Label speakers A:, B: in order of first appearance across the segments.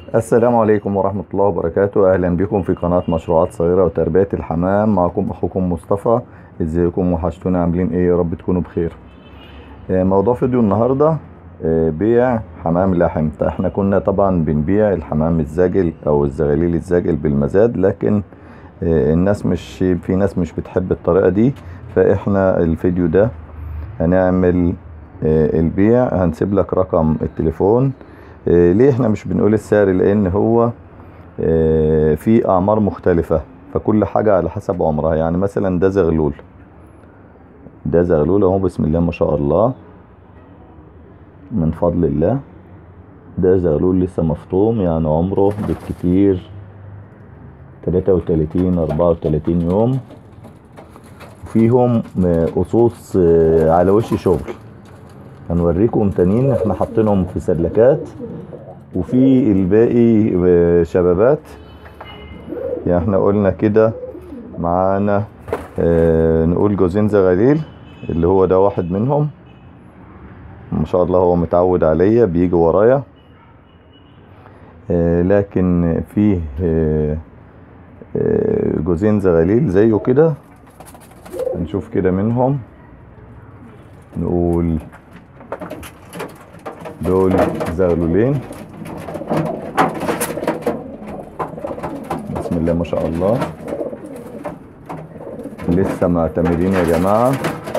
A: السلام عليكم ورحمة الله وبركاته أهلا بكم في قناة مشروعات صغيرة وتربية الحمام معكم أخوكم مصطفى ازيكم وحشتونا عاملين ايه يا رب تكونوا بخير آه، موضوع فيديو النهاردة آه، بيع حمام لحم احنا كنا طبعا بنبيع الحمام الزاجل او الزغاليل الزاجل بالمزاد لكن آه، الناس مش في ناس مش بتحب الطريقة دي فاحنا الفيديو ده هنعمل آه، البيع هنسيب لك رقم التليفون آه، ليه احنا مش بنقول السعر لان هو آه، في اعمار مختلفة فكل حاجة على حسب عمرها يعني مثلا ده زغلول ده زغلول اهو بسم الله ما شاء الله من فضل الله ده زغلول لسه مفطوم يعني عمره بالكتير 33 34 يوم وفيهم آه، قصوص آه، على وش شغل هنوريكم تانيين احنا حاطينهم في سلكات وفي الباقي آه، شبابات يعني احنا قلنا كده معانا اه نقول جوزين زغاليل اللي هو ده واحد منهم ما شاء الله هو متعود عليا بيجي ورايا اه لكن فيه اه اه جوزين زغاليل زيه كده هنشوف كده منهم نقول دول زغلولين بسم الله ما شاء الله لسه معتمدين يا جماعة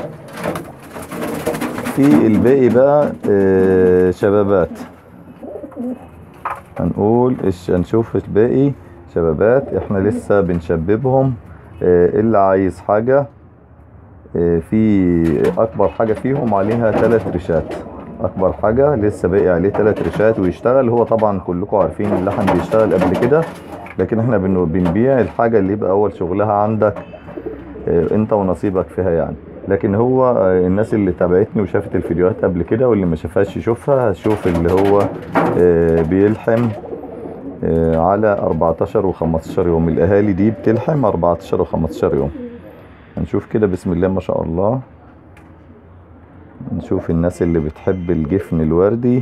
A: في الباقي بقى آه، شبابات هنقول إيش هنشوف الباقي شبابات احنا لسه بنشببهم آه، اللي عايز حاجة آه، في اكبر حاجة فيهم عليها ثلاث ريشات اكبر حاجة لسه باقي عليه ثلاث ريشات ويشتغل هو طبعا كلكم عارفين اللحم بيشتغل قبل كده لكن احنا بن- بنبيع الحاجة اللي يبقى اول شغلها عندك آه، انت ونصيبك فيها يعني لكن هو آه، الناس اللي تابعتني وشافت الفيديوهات قبل كده واللي ما شافهاش يشوفها هتشوف اللي هو آه، بيلحم آه، على 14 و15 يوم الاهالي دي بتلحم 14 و15 يوم هنشوف كده بسم الله ما شاء الله نشوف الناس اللي بتحب الجفن الوردي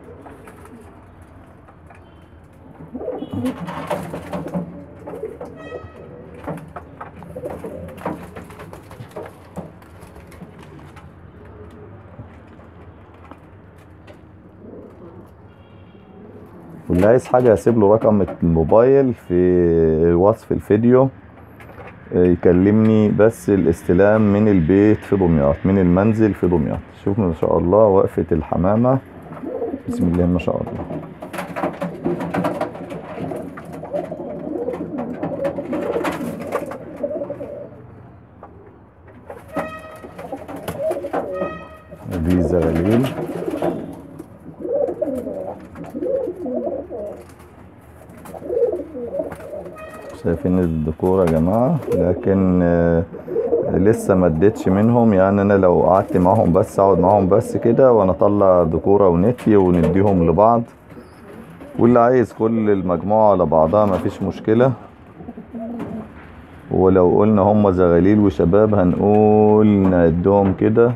A: واللي عايز حاجة هسيب له رقم الموبايل في وصف الفيديو آه، يكلمني بس الاستلام من البيت في دمياط من المنزل في دمياط شوف ما شاء الله وقفة الحمامة بسم الله ما شاء الله دي زغاليل شايفين الديكور يا جماعة لكن آه، لسه ما اديتش منهم يعني انا لو قعدت معاهم بس اقعد معاهم بس كده وانا اطلع ديكورة ونتي ونديهم لبعض واللي عايز كل المجموعة على بعضها مفيش مشكلة ولو قلنا هم زغاليل وشباب هنقول نعدهم كده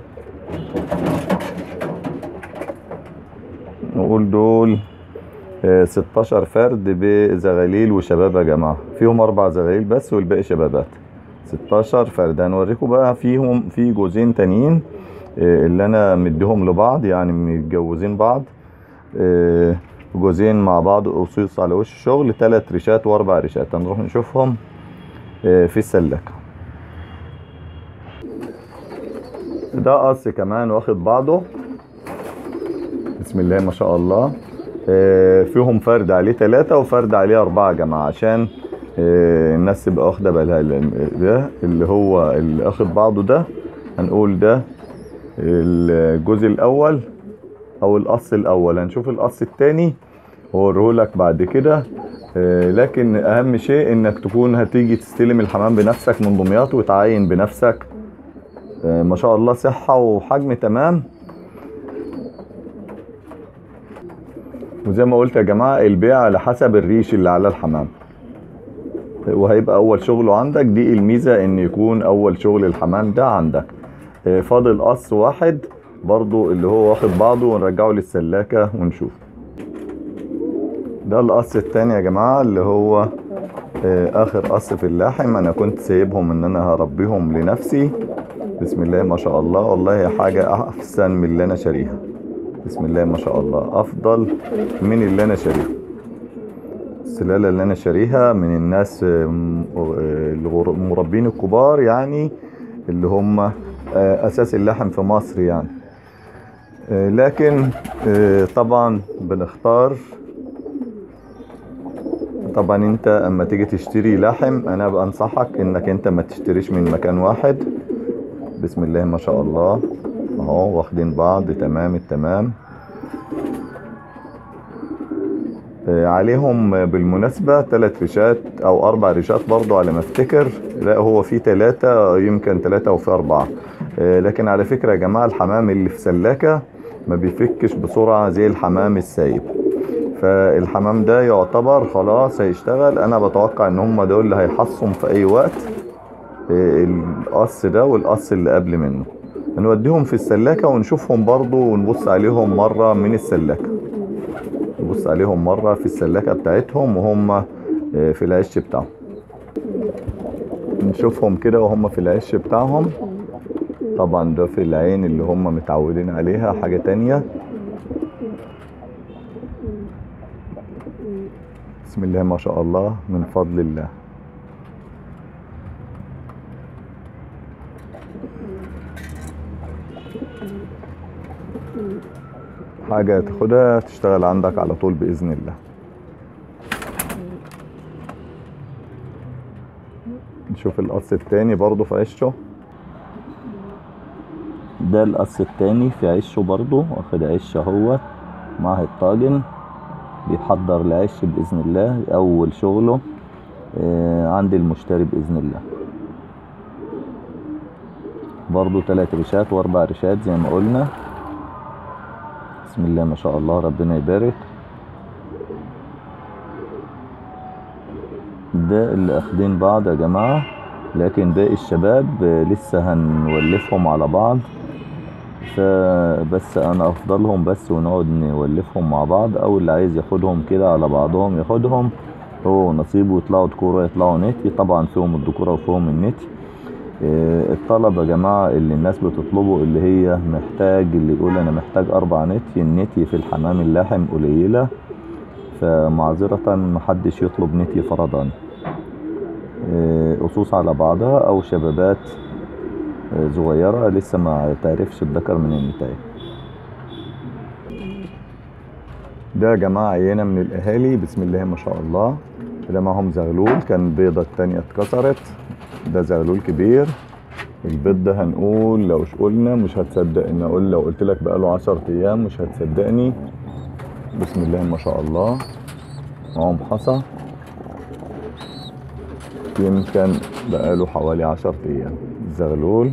A: نقول دول آه، 16 فرد بزغاليل وشباب يا جماعة فيهم أربع زغاليل بس والباقي شبابات 16 فرد هنوريكم بقى فيهم في جوزين تانيين آه، اللي أنا مديهم لبعض يعني متجوزين بعض آه، جوزين مع بعض قصيص على وش الشغل تلات ريشات وأربع ريشات هنروح نشوفهم آه، في السلكة ده قص كمان واخد بعضه بسم الله ما شاء الله آه، فيهم فرد عليه ثلاثة وفرد عليه أربعة يا جماعة عشان آه، الناس تبقى واخدة بالها لأن ده اللي هو اللي اخد بعضه ده هنقول ده الجزء الأول أو القص الأول هنشوف القص التاني وأوريهولك بعد كده آه، لكن أهم شيء إنك تكون هتيجي تستلم الحمام بنفسك من دمياط وتعاين بنفسك آه، ما شاء الله صحة وحجم تمام وزي ما قلت يا جماعة البيع على حسب الريش اللي على الحمام وهيبقى اول شغله عندك دي الميزة ان يكون اول شغل الحمام ده عندك آه، فاضل قص واحد برضو اللي هو واخد بعضه ونرجعه للسلاكة ونشوف ده القص التاني يا جماعة اللي هو آه، اخر قص في اللحم انا كنت سايبهم ان انا هربيهم لنفسي بسم الله ما شاء الله والله حاجة احسن من اللي انا شاريها بسم الله ما شاء الله افضل من اللي انا شاريها السلالة اللي انا شاريها من الناس آه، م- آه، الغر- المربين الكبار يعني اللي هم آه، اساس اللحم في مصر يعني آه، لكن آه، طبعا بنختار طبعا انت اما تيجي تشتري لحم انا بنصحك انك انت ما تشتريش من مكان واحد بسم الله ما شاء الله اهو واخدين بعض تمام التمام آه، عليهم بالمناسبة ثلاث ريشات او اربع ريشات برضو على ما افتكر لا هو في ثلاثة يمكن ثلاثة وفي اربعة آه، لكن على فكرة يا جماعة الحمام اللي في سلاكة ما بيفكش بسرعة زي الحمام السايب فالحمام ده يعتبر خلاص هيشتغل انا بتوقع ان هم دول اللي هيحصهم في اي وقت آه، القص ده والقص اللي قبل منه هنوديهم في السلاكة ونشوفهم برضو ونبص عليهم مرة من السلاكة نبص عليهم مرة في السلاكة بتاعتهم وهم آه، في العش بتاعهم نشوفهم كده وهم في العش بتاعهم طبعا ده في العين اللي هم متعودين عليها حاجة تانية بسم الله ما شاء الله من فضل الله حاجة تاخدها تشتغل عندك على طول بإذن الله نشوف القص التاني برضو في عشه ده القص التاني في عشه برضو واخد عش اهوت معاه الطاجن بيحضر العش بإذن الله أول شغله آه، عند المشتري بإذن الله برضو تلات ريشات واربع ريشات زي ما قلنا بسم الله ما شاء الله ربنا يبارك ده اللي اخدين بعض يا جماعة لكن باقي الشباب آه، لسه هنولفهم على بعض فبس انا افضلهم بس ونقعد نولفهم مع بعض او اللي عايز ياخدهم كده على بعضهم ياخدهم هو نصيبه يطلعوا ذكورة يطلعوا نتي طبعا فيهم الذكورة وفيهم النتي آه، الطلب يا جماعة اللي الناس بتطلبه اللي هي محتاج اللي يقول انا محتاج اربع نتي النتي في الحمام اللحم قليلة فمعذرة محدش يطلب نتي فرضا آه، قصوص على بعضها او شبابات آه، صغيرة لسه ما تعرفش الذكر من النتاية ده يا جماعة عينة من الأهالي بسم الله ما شاء الله ده معاهم زغلول كان بيضة التانية اتكسرت ده زغلول كبير البيض ده هنقول لو ش- قلنا مش هتصدقني اقول لو قلت لك بقاله 10 ايام مش هتصدقني بسم الله ما شاء الله معاهم حصى يمكن بقاله حوالي 10 ايام الزغلول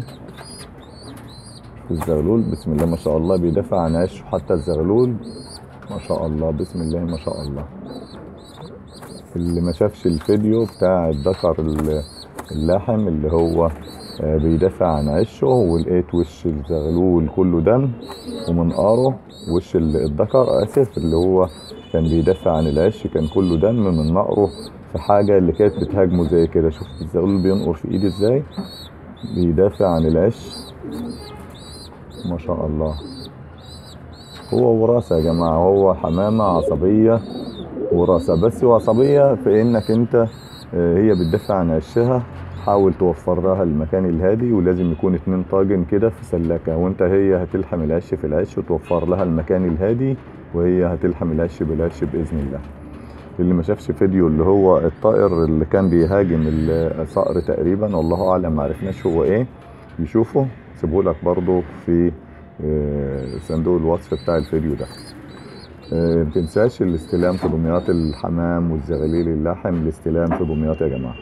A: الزغلول بسم الله ما شاء الله بيدافع عن عيشه حتى الزغلول ما شاء الله بسم الله ما شاء الله اللي ما شافش الفيديو بتاع الذكر ال- اللاحم اللي هو آه، بيدافع عن عشه ولقيت وش الزغلول كله دم ومنقاره وش ال- الذكر اسف اللي هو كان بيدافع عن العش كان كله دم من نقره في حاجة اللي كانت بتهاجمه زي كده شوف الزغلول بينقر في ايدي ازاي بيدافع عن العش ما شاء الله هو وراثة يا جماعة هو حمامة عصبية وراثة بس عصبية في انك انت آه، هي بتدافع عن عشها حاول توفر لها المكان الهادي ولازم يكون اتنين طاجن كده في سلاكة وانت هي هتلحم العش في العش وتوفر لها المكان الهادي وهي هتلحم العش بالعش بإذن الله اللي ما شافش فيديو اللي هو الطائر اللي كان بيهاجم الصقر تقريبا والله اعلم ما عرفناش هو ايه يشوفه سيبه لك برضو في آه، صندوق الوصف بتاع الفيديو ده آه، ما تنساش الاستلام في دمياط الحمام والزغاليل اللحم الاستلام في دمياط يا جماعه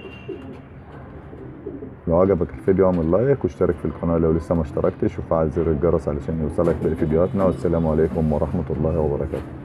A: لو عجبك الفيديو اعمل لايك واشترك في القناه لو لسه ما اشتركتش وفعل زر الجرس علشان يوصلك باقي فيديوهاتنا والسلام عليكم ورحمه الله وبركاته